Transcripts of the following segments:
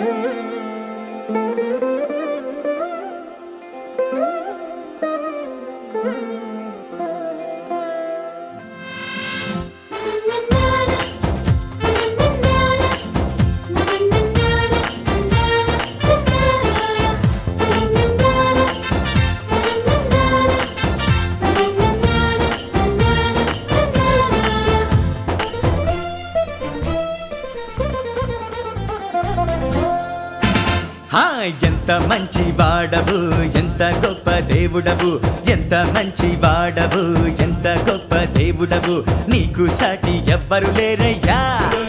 హా ఎంత మంచి వాడవు ఎంత గొప్ప దేవుడవు ఎంత మంచి వాడవు ఎంత గొప్ప దేవుడవు నీకు సాటి ఎవ్వరు లేరయ్యా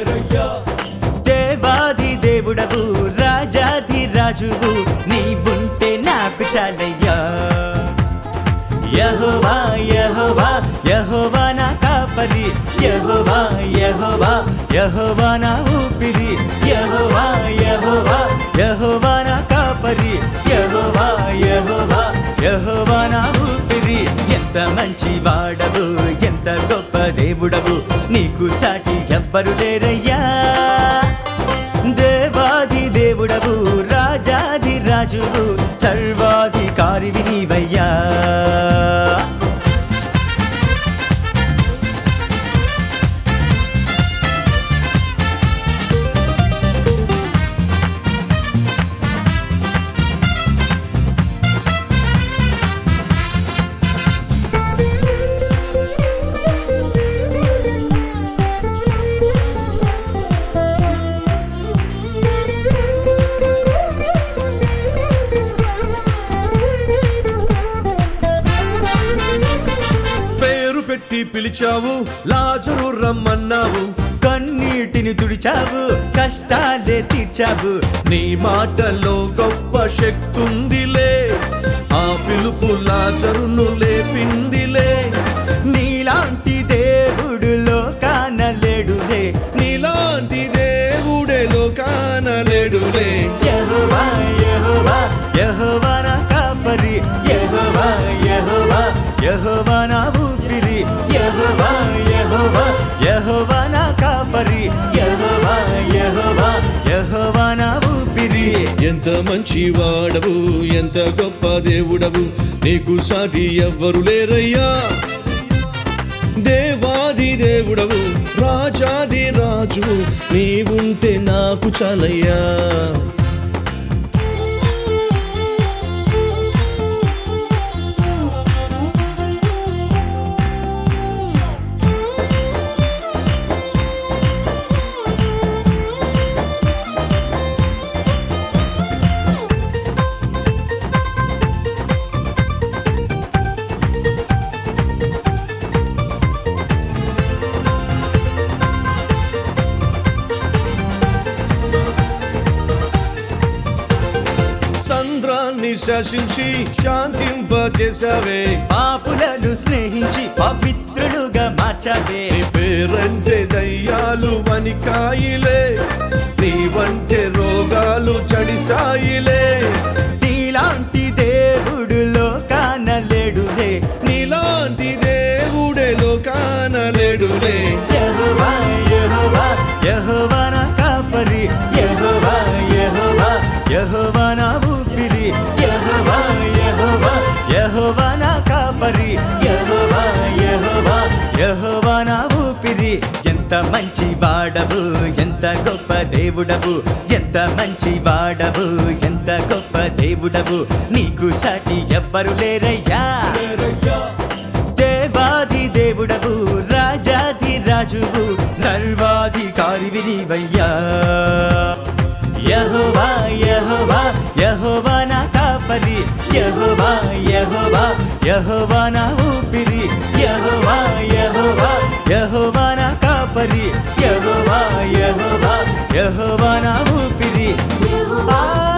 దేవాది దేవుడవు రాజాది రాజువు నీవుంటే నాకు చాలయ్యా యహోవా యహోవా యహోవా నా కాపరి యహోవా యహోవా యహోవా నా ఊపిరి యహోవా యహోవా యహోవా నా కాపరి యహోవా యహోవా యహోవా నా ఊపిరి ఎంత మంచి వాడవు ఎంత గొప్ప దేవుడవు నీకు సాటి ఎవ్వరు లేరయ్యా దేవాది దేవుడవు రాజాది రాజువు సర్వాధికారి నీవయ్యా పేరు పెట్టి పిలిచావు లాజరు రమ్మన్నావు కన్నీటిని తుడిచావు కష్టాలే తీర్చావు నీ మాటలో గొప్ప శక్తుందిలే ఆ పిలుపు లాజరును లేపిందిలే నీలాంటి దేవుడు లోకాన లేడులే నీలాంటి దేవుడే లోకానలేడులే యెహోవా యెహోవా యెహోవా నా కాపరి యెహోవా యెహోవా యెహోవా నా ఊపిరి యెహోవా యెహోవా యెహోవా నా కాపరి యెహోవా యెహోవా యెహోవా నా ఊపిరి ఎంత మంచి వాడవు ఎంత గొప్ప దేవుడవు నీకు సాటి ఎవ్వరు లేరయ్యా దేవాది దేవుడవు రాజాది రాజు నీవుంటే నాకు చాలయ్యా సంద్రాన్ని శాసించి శాంతింపజేశావే పాపులను స్నేహించి పవిత్రులుగా మార్చావే నీ పేరంటే దయ్యాలు వనికాయిలే నీ వంటే రోగాలు చడిసాయిలే నీలాంటి దేవుడు లోకాన లేడులే నీలాంటి దేవుడే లోకానలేడులే యెహోవా యెహోవా యెహోవా నా కాపరి యెహోవా యెహోవా యెహోవా నా ఊపిరి యెహోవా యెహోవా యెహోవా నా కాపరి యెహోవా యెహోవా యెహోవా నా ఊపిరి ఎంత మంచి వాడవు ఎంత గొప్ప దేవుడవు ఎంత మంచి వాడవు ఎంత గొప్ప దేవుడవు నీకు సాటి ఎవ్వరు లేరయ్యా దేవాది దేవుడవు రాజాది రాజువు సర్వాధికారి నీవయ్యా యహోవా యహోవా యహోవా నా కాపరి యహోవా యహోవా యహోవా నా ఊపిరి యహోవా యహోవా యహోవా నా కాపరి యహోవా యహోవా యహోవా నా ఊపిరి ఆ